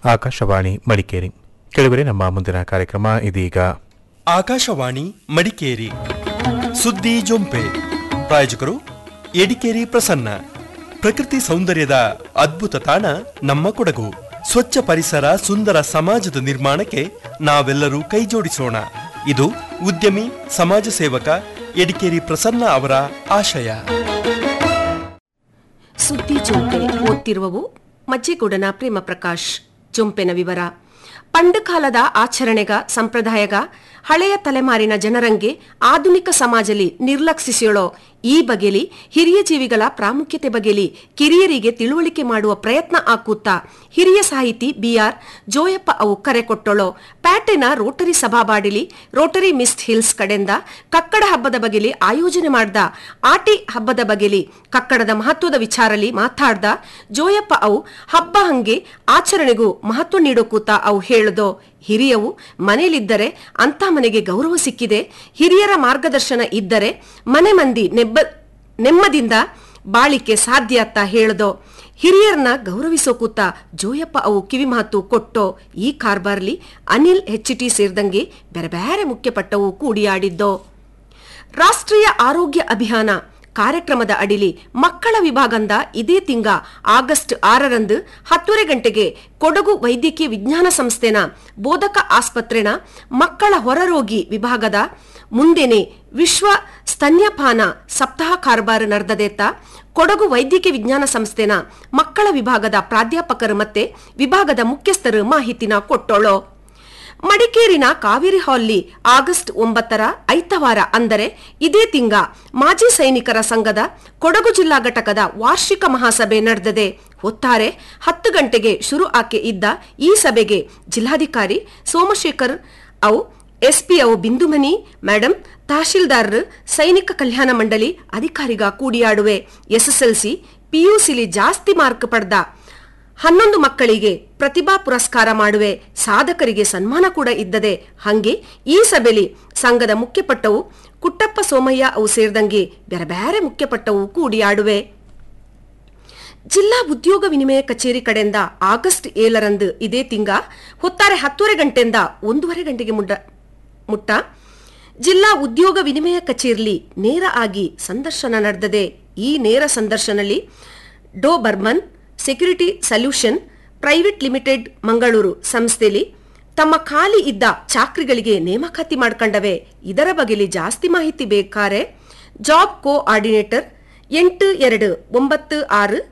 ಆಕಾಶವಾಣಿ ಮಡಿಕೇರಿ ಕೆಳಗರೆ ನಮ್ಮ ಮುಂದಿನ ಕಾರ್ಯಕ್ರಮ ಇದೀಗ ಆಕಾಶವಾಣಿ ಮಡಿಕೇರಿ ಸುದ್ದಿ ಜೊಂಪೆ ಪ್ರಾಯೋಜಕರು ಎಡಿಕೇರಿ ಪ್ರಸನ್ನ ಪ್ರಕೃತಿ ಸೌಂದರ್ಯದ ಅದ್ಭುತ ತಾಣ ನಮ್ಮ ಕೊಡಗು ಸ್ವಚ್ಛ ಪರಿಸರ ಸುಂದರ ಸಮಾಜದ ನಿರ್ಮಾಣಕ್ಕೆ ನಾವೆಲ್ಲರೂ ಕೈಜೋಡಿಸೋಣ ಇದು ಉದ್ಯಮಿ ಸಮಾಜ ಸೇವಕ ಎಡಿಕೇರಿ ಪ್ರಸನ್ನ ಅವರ ಆಶಯ ಸುದ್ದಿ ಚುಂಪೆ ಓದ್ತಿರುವವು ಮಜ್ಜೆಗೂಡನ ಪ್ರೇಮ ಪ್ರಕಾಶ್ ಚುಂಪೆನ ವಿವರ ಪಂಡು ಕಾಲದ ಆಚರಣೆಗ ಸಂಪ್ರದಾಯಗ ಹಳೆಯ ತಲೆಮಾರಿನ ಜನರಂಗೆ ಆಧುನಿಕ ಸಮಾಜಲಿ ನಿರ್ಲಕ್ಷಿಸಿಯಳೋ ಈ ಬಗೆಲಿ ಹಿರಿಯ ಜೀವಿಗಳ ಪ್ರಾಮುಖ್ಯತೆ ಬಗೆಲಿ ಕಿರಿಯರಿಗೆ ತಿಳುವಳಿಕೆ ಮಾಡುವ ಪ್ರಯತ್ನ ಆಕೂತಾ ಹಿರಿಯ ಸಾಹಿತಿ ಬಿಆರ್ ಜೋಯಪ್ಪ ಅವು ಕರೆ ಕೊಟ್ಟಳೋ ಪ್ಯಾಟೆನ ರೋಟರಿ ಸಭಾಬಾಡಿಲಿ ರೋಟರಿ ಮಿಸ್ಟ್ ಹಿಲ್ಸ್ ಕಡೆಯಿಂದ ಕಕ್ಕಡ ಹಬ್ಬದ ಬಗೆಲಿ ಆಯೋಜನೆ ಮಾಡ್ದ ಆಟಿ ಹಬ್ಬದ ಬಗೆಲಿ ಕಕ್ಕಡದ ಮಹತ್ವದ ವಿಚಾರಲಿ ಮಾತಾಡ್ದ ಜೋಯಪ್ಪ ಅವು ಹಬ್ಬ ಹಂಗೆ ಆಚರಣೆಗೂ ಮಹತ್ವ ನೀಡೋ ಕೂತ ಅವು ಹೇಳದೋ ಹಿರಿಯವು ಮನೆಯಲ್ಲಿದ್ದರೆ ಅಂತ ಮನೆಗೆ ಗೌರವ ಸಿಕ್ಕಿದೆ ಹಿರಿಯರ ಮಾರ್ಗದರ್ಶನ ಇದ್ದರೆ ಮನೆ ಮಂದಿ ನೆಬ್ಬ ನೆಮ್ಮದಿಂದ ಬಾಳಿಕೆ ಸಾಧ್ಯ ಅಂತ ಹೇಳ್ದೋ ಹಿರಿಯರನ್ನ ಗೌರವಿಸೋ ಕೂತ ಜೋಯಪ್ಪ ಅವು ಕಿವಿ ಮಾತು ಕೊಟ್ಟೋ ಈ ಕಾರ್ಬಾರ್ಲಿ ಅನಿಲ್ ಹೆಚ್ಟಿ ಸೇರಿದಂಗೆ ಬೇರೆ ಬೇರೆ ಮುಖ್ಯಪಟ್ಟವು ಕೂಡಿಯಾಡಿದ್ದೋ ರಾಷ್ಟ್ರೀಯ ಆರೋಗ್ಯ ಅಭಿಯಾನ ಕಾರ್ಯಕ್ರಮದ ಅಡಿಲಿ ಮಕ್ಕಳ ವಿಭಾಗಂದ ಇದೇ ತಿಂಗ ಆಗಸ್ಟ್ ಆರರಂದು ಹತ್ತುವರೆ ಗಂಟೆಗೆ ಕೊಡಗು ವೈದ್ಯಕೀಯ ವಿಜ್ಞಾನ ಸಂಸ್ಥೆನ ಬೋಧಕ ಆಸ್ಪತ್ರೆನ ಮಕ್ಕಳ ಹೊರರೋಗಿ ವಿಭಾಗದ ಮುಂದೆನೆ ವಿಶ್ವ ಸ್ತನ್ಯಪಾನ ಸಪ್ತಾಹ ಕಾರ್ಬಾರ್ ನಡೆದದೇತ ಕೊಡಗು ವೈದ್ಯಕೀಯ ವಿಜ್ಞಾನ ಸಂಸ್ಥೆನ ಮಕ್ಕಳ ವಿಭಾಗದ ಪ್ರಾಧ್ಯಾಪಕರು ಮತ್ತೆ ವಿಭಾಗದ ಮುಖ್ಯಸ್ಥರು ಮಾಹಿತಿನ ಕೊಟ್ಟೋಳೋ ಮಡಿಕೇರಿನ ಕಾವೇರಿ ಹಾಲ್ಲಿ ಆಗಸ್ಟ್ ಒಂಬತ್ತರ ಐತವಾರ ಅಂದರೆ ಇದೇ ತಿಂಗ ಮಾಜಿ ಸೈನಿಕರ ಸಂಘದ ಕೊಡಗು ಜಿಲ್ಲಾ ಘಟಕದ ವಾರ್ಷಿಕ ಮಹಾಸಭೆ ನಡೆದಿದೆ ಹೊತ್ತಾರೆ ಹತ್ತು ಗಂಟೆಗೆ ಶುರು ಆಕೆ ಇದ್ದ ಈ ಸಭೆಗೆ ಜಿಲ್ಲಾಧಿಕಾರಿ ಸೋಮಶೇಖರ್ ಅವು ಎಸ್ಪಿ ಅವು ಬಿಂದುಮನಿ ಮೇಡಂ ತಹಶೀಲ್ದಾರ್ ಸೈನಿಕ ಕಲ್ಯಾಣ ಮಂಡಳಿ ಅಧಿಕಾರಿಗ ಕೂಡಿಯಾಡುವೆ ಎಸ್ಎಸ್ಎಲ್ಸಿ ಪಿಯುಸಿಲಿ ಜಾಸ್ತಿ ಮಾರ್ಕ್ ಪಡೆದ ಹನ್ನೊಂದು ಮಕ್ಕಳಿಗೆ ಪ್ರತಿಭಾ ಪುರಸ್ಕಾರ ಮಾಡುವೆ ಸಾಧಕರಿಗೆ ಸನ್ಮಾನ ಕೂಡ ಇದ್ದದೆ ಹಂಗೆ ಈ ಸಭೆಲಿ ಸಂಘದ ಮುಖ್ಯಪಟ್ಟವು ಕುಟ್ಟಪ್ಪ ಸೋಮಯ್ಯ ಅವು ಸೇರಿದಂಗೆ ಬೇರೆ ಬೇರೆ ಮುಖ್ಯಪಟ್ಟವು ಕೂಡಿಯಾಡುವೆ ಜಿಲ್ಲಾ ಉದ್ಯೋಗ ವಿನಿಮಯ ಕಚೇರಿ ಕಡೆಯಿಂದ ಆಗಸ್ಟ್ ಏಳರಂದು ಇದೇ ತಿಂಗ ಹೊತ್ತಾರೆ ಹತ್ತುವರೆ ಗಂಟೆಯಿಂದ ಒಂದೂವರೆ ಗಂಟೆಗೆ ಮುಡ್ಡ ಮುಟ್ಟ ಜಿಲ್ಲಾ ಉದ್ಯೋಗ ವಿನಿಮಯ ಕಚೇರಿಲಿ ನೇರ ಆಗಿ ಸಂದರ್ಶನ ನಡೆದದೆ ಈ ನೇರ ಸಂದರ್ಶನದಲ್ಲಿ Doberman security solution private limited Mangaluru ಸಂಸ್ಥೆಯಲ್ಲಿ ತಮ್ಮ ಖಾಲಿ ಇದ್ದ ಚಾಕ್ರಿಗಳಿಗೆ ನೇಮಕಾತಿ ಮಾಡ್ಕೊಂಡವೆ ಇದರ ಬಗೆಲಿ ಜಾಸ್ತಿ ಮಾಹಿತಿ ಬೇಕಾರೆ ಜಾಬ್ ಕೋ ಆರ್ಡಿನೇಟರ್ ಎಂಟು ಎರಡು ಒಂಬತ್ತು ಆರು